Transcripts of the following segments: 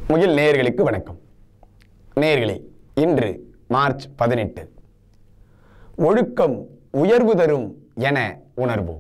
முகில் நேயர்களுக்கு வணக்கம் நேயர்களே இன்று மார்ச் பதினெட்டு ஒழுக்கம் உயர்வு தரும் என உணர்வோம்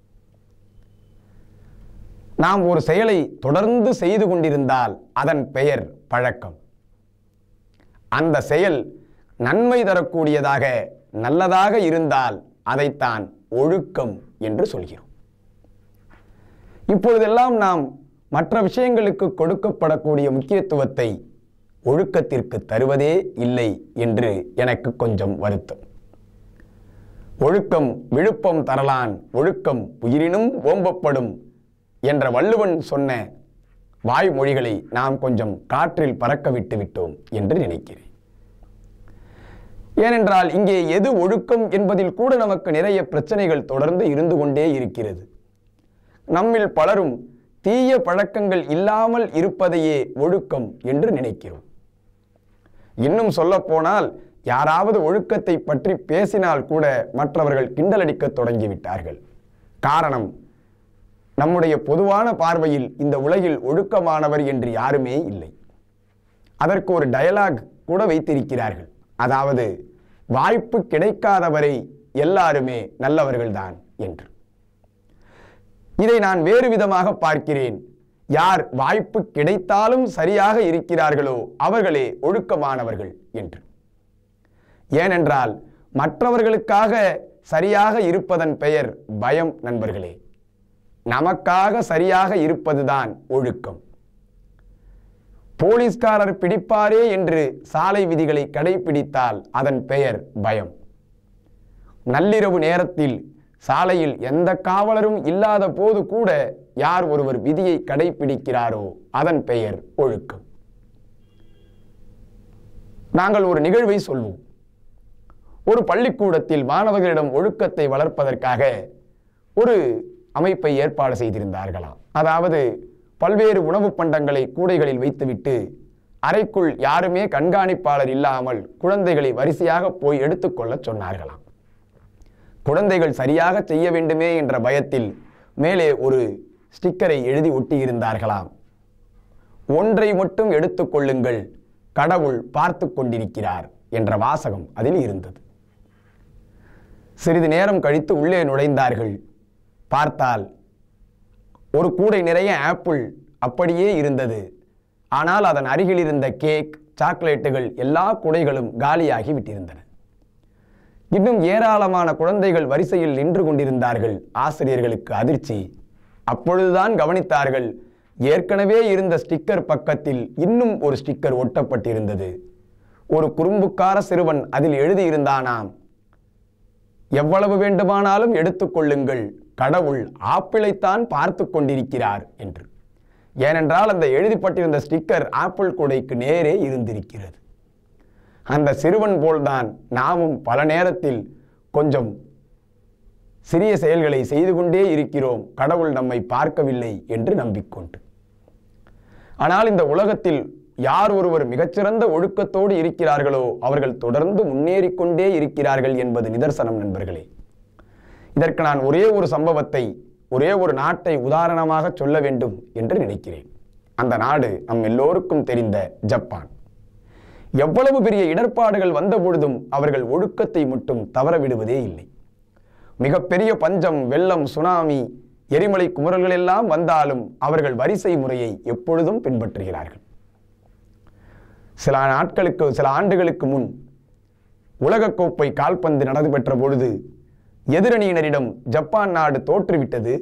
நாம் ஒரு செயலை தொடர்ந்து செய்து கொண்டிருந்தால் அதன் பெயர் பழக்கம் அந்த செயல் நன்மை தரக்கூடியதாக நல்லதாக இருந்தால் அதைத்தான் ஒழுக்கம் என்று சொல்கிறோம் இப்பொழுதெல்லாம் நாம் மற்ற விஷயங்களுக்கு கொடுக்கப்படக்கூடிய முக்கியத்துவத்தை ஒழுக்கத்திற்கு தருவதே இல்லை என்று எனக்கு கொஞ்சம் வருத்தம் ஒழுக்கம் விழுப்பம் தரலான் ஒழுக்கம் உயிரினும் ஓம்பப்படும் என்ற வள்ளுவன் சொன்ன வாய்மொழிகளை நாம் கொஞ்சம் காற்றில் பறக்க விட்டு விட்டோம் என்று நினைக்கிறேன் ஏனென்றால் இங்கே எது ஒழுக்கம் என்பதில் கூட நமக்கு நிறைய பிரச்சனைகள் தொடர்ந்து இருந்து கொண்டே இருக்கிறது நம்மில் பலரும் தீய பழக்கங்கள் இல்லாமல் இருப்பதையே ஒழுக்கம் என்று நினைக்கிறோம் இன்னும் சொல்லப்போனால் யாராவது ஒழுக்கத்தை பற்றி பேசினால் கூட மற்றவர்கள் கிண்டலடிக்க தொடங்கிவிட்டார்கள் காரணம் நம்முடைய பொதுவான பார்வையில் இந்த உலகில் ஒழுக்கமானவர் என்று யாருமே இல்லை அதற்கு ஒரு டயலாக் கூட வைத்திருக்கிறார்கள் அதாவது வாய்ப்பு கிடைக்காதவரை எல்லாருமே நல்லவர்கள்தான் என்று இதை நான் வேறு விதமாக பார்க்கிறேன் யார் வாய்ப்பு கிடைத்தாலும் சரியாக இருக்கிறார்களோ அவர்களே ஒழுக்கமானவர்கள் என்று ஏனென்றால் மற்றவர்களுக்காக சரியாக இருப்பதன் பெயர் பயம் நண்பர்களே நமக்காக சரியாக இருப்பதுதான் ஒழுக்கம் போலீஸ்காரர் பிடிப்பாரே என்று சாலை விதிகளை கடைபிடித்தால் அதன் பெயர் பயம் நள்ளிரவு நேரத்தில் சாலையில் எந்த காவலரும் இல்லாத போது கூட யார் ஒருவர் விதியை கடைபிடிக்கிறாரோ அதன் பெயர் ஒழுக்கம் நாங்கள் ஒரு நிகழ்வை சொல்வோம் ஒரு பள்ளிக்கூடத்தில் மாணவர்களிடம் ஒழுக்கத்தை வளர்ப்பதற்காக ஒரு அமைப்பை ஏற்பாடு செய்திருந்தார்களாம் அதாவது பல்வேறு உணவுப் பண்டங்களை கூடைகளில் வைத்துவிட்டு அறைக்குள் யாருமே கண்காணிப்பாளர் இல்லாமல் குழந்தைகளை வரிசையாக போய் எடுத்துக்கொள்ள சொன்னார்களாம் குழந்தைகள் சரியாக செய்ய வேண்டுமே என்ற பயத்தில் மேலே ஒரு ஸ்டிக்கரை எழுதி ஒட்டியிருந்தார்களாம் ஒன்றை மட்டும் எடுத்துக்கொள்ளுங்கள் கடவுள் பார்த்து கொண்டிருக்கிறார் என்ற வாசகம் அதில் இருந்தது சிறிது நேரம் கழித்து உள்ளே நுழைந்தார்கள் பார்த்தால் ஒரு கூடை நிறைய ஆப்பிள் அப்படியே இருந்தது ஆனால் அதன் அருகில் இருந்த கேக் சாக்லேட்டுகள் எல்லா குடைகளும் காலியாகி விட்டிருந்தன இன்னும் ஏராளமான குழந்தைகள் வரிசையில் நின்று கொண்டிருந்தார்கள் ஆசிரியர்களுக்கு அதிர்ச்சி அப்பொழுதுதான் கவனித்தார்கள் ஏற்கனவே இருந்த ஸ்டிக்கர் பக்கத்தில் இன்னும் ஒரு ஸ்டிக்கர் ஒட்டப்பட்டிருந்தது ஒரு குறும்புக்கார சிறுவன் அதில் எழுதியிருந்தானாம் எவ்வளவு வேண்டுமானாலும் எடுத்துக்கொள்ளுங்கள் கடவுள் ஆப்பிளைத்தான் பார்த்து கொண்டிருக்கிறார் என்று ஏனென்றால் அந்த எழுதிப்பட்டிருந்த ஸ்டிக்கர் ஆப்பிள் கூடைக்கு நேரே இருந்திருக்கிறது அந்த சிறுவன் போல்தான் நாமும் பல நேரத்தில் கொஞ்சம் சிறிய செயல்களை செய்து கொண்டே இருக்கிறோம் கடவுள் நம்மை பார்க்கவில்லை என்று நம்பிக்கொண்டு ஆனால் இந்த உலகத்தில் யார் ஒருவர் மிகச்சிறந்த ஒழுக்கத்தோடு இருக்கிறார்களோ அவர்கள் தொடர்ந்து முன்னேறிக்கொண்டே இருக்கிறார்கள் என்பது நிதர்சனம் நண்பர்களே இதற்கு நான் ஒரே ஒரு சம்பவத்தை ஒரே ஒரு நாட்டை உதாரணமாக சொல்ல வேண்டும் என்று நினைக்கிறேன் அந்த நாடு நம் எல்லோருக்கும் தெரிந்த ஜப்பான் எவ்வளவு பெரிய இடர்பாடுகள் வந்த பொழுதும் அவர்கள் ஒழுக்கத்தை மட்டும் தவற விடுவதே இல்லை மிகப்பெரிய பஞ்சம் வெள்ளம் சுனாமி எரிமலை குமுறல்கள் எல்லாம் வந்தாலும் அவர்கள் வரிசை முறையை எப்பொழுதும் பின்பற்றுகிறார்கள் சில நாட்களுக்கு சில ஆண்டுகளுக்கு முன் உலகக்கோப்பை கால்பந்து நடைபெற்ற பொழுது எதிரணியினரிடம் ஜப்பான் நாடு தோற்றுவிட்டது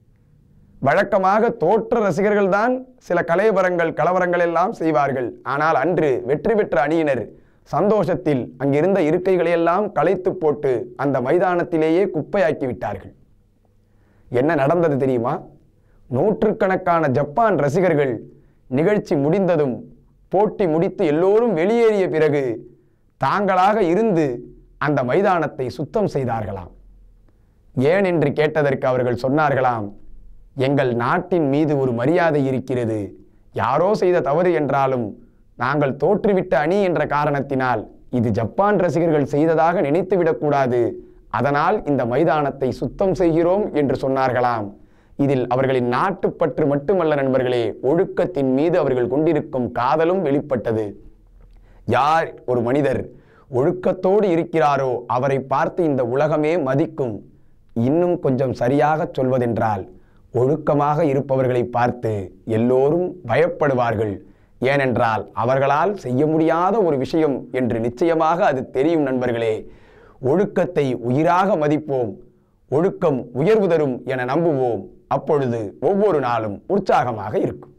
வழக்கமாக தோற்ற ரசிகர்கள் தான் சில கலைவரங்கள் கலவரங்கள் எல்லாம் செய்வார்கள் ஆனால் அன்று வெற்றி பெற்ற அணியினர் சந்தோஷத்தில் அங்கிருந்த இருக்கைகளை எல்லாம் களைத்து போட்டு அந்த மைதானத்திலேயே குப்பையாக்கி விட்டார்கள் என்ன நடந்தது தெரியுமா நூற்றுக்கணக்கான ஜப்பான் ரசிகர்கள் நிகழ்ச்சி முடிந்ததும் போட்டி முடித்து எல்லோரும் வெளியேறிய பிறகு தாங்களாக இருந்து அந்த மைதானத்தை சுத்தம் செய்தார்களாம் ஏன் என்று கேட்டதற்கு அவர்கள் சொன்னார்களாம் எங்கள் நாட்டின் மீது ஒரு மரியாதை இருக்கிறது யாரோ செய்த தவறு என்றாலும் நாங்கள் தோற்றுவிட்ட அணி என்ற காரணத்தினால் இது ஜப்பான் ரசிகர்கள் செய்ததாக நினைத்துவிடக்கூடாது அதனால் இந்த மைதானத்தை சுத்தம் செய்கிறோம் என்று சொன்னார்களாம் இதில் அவர்களின் நாட்டுப்பற்று மட்டுமல்ல நண்பர்களே ஒழுக்கத்தின் மீது அவர்கள் கொண்டிருக்கும் காதலும் வெளிப்பட்டது யார் ஒரு மனிதர் ஒழுக்கத்தோடு இருக்கிறாரோ அவரை பார்த்து இந்த உலகமே மதிக்கும் இன்னும் கொஞ்சம் சரியாக சொல்வதென்றால் ஒழுக்கமாக இருப்பவர்களை பார்த்து எல்லோரும் பயப்படுவார்கள் ஏனென்றால் அவர்களால் செய்ய முடியாத ஒரு விஷயம் என்று நிச்சயமாக அது தெரியும் நண்பர்களே ஒழுக்கத்தை உயிராக மதிப்போம் ஒழுக்கம் உயர்வு தரும் என நம்புவோம் அப்பொழுது ஒவ்வொரு நாளும் உற்சாகமாக இருக்கும்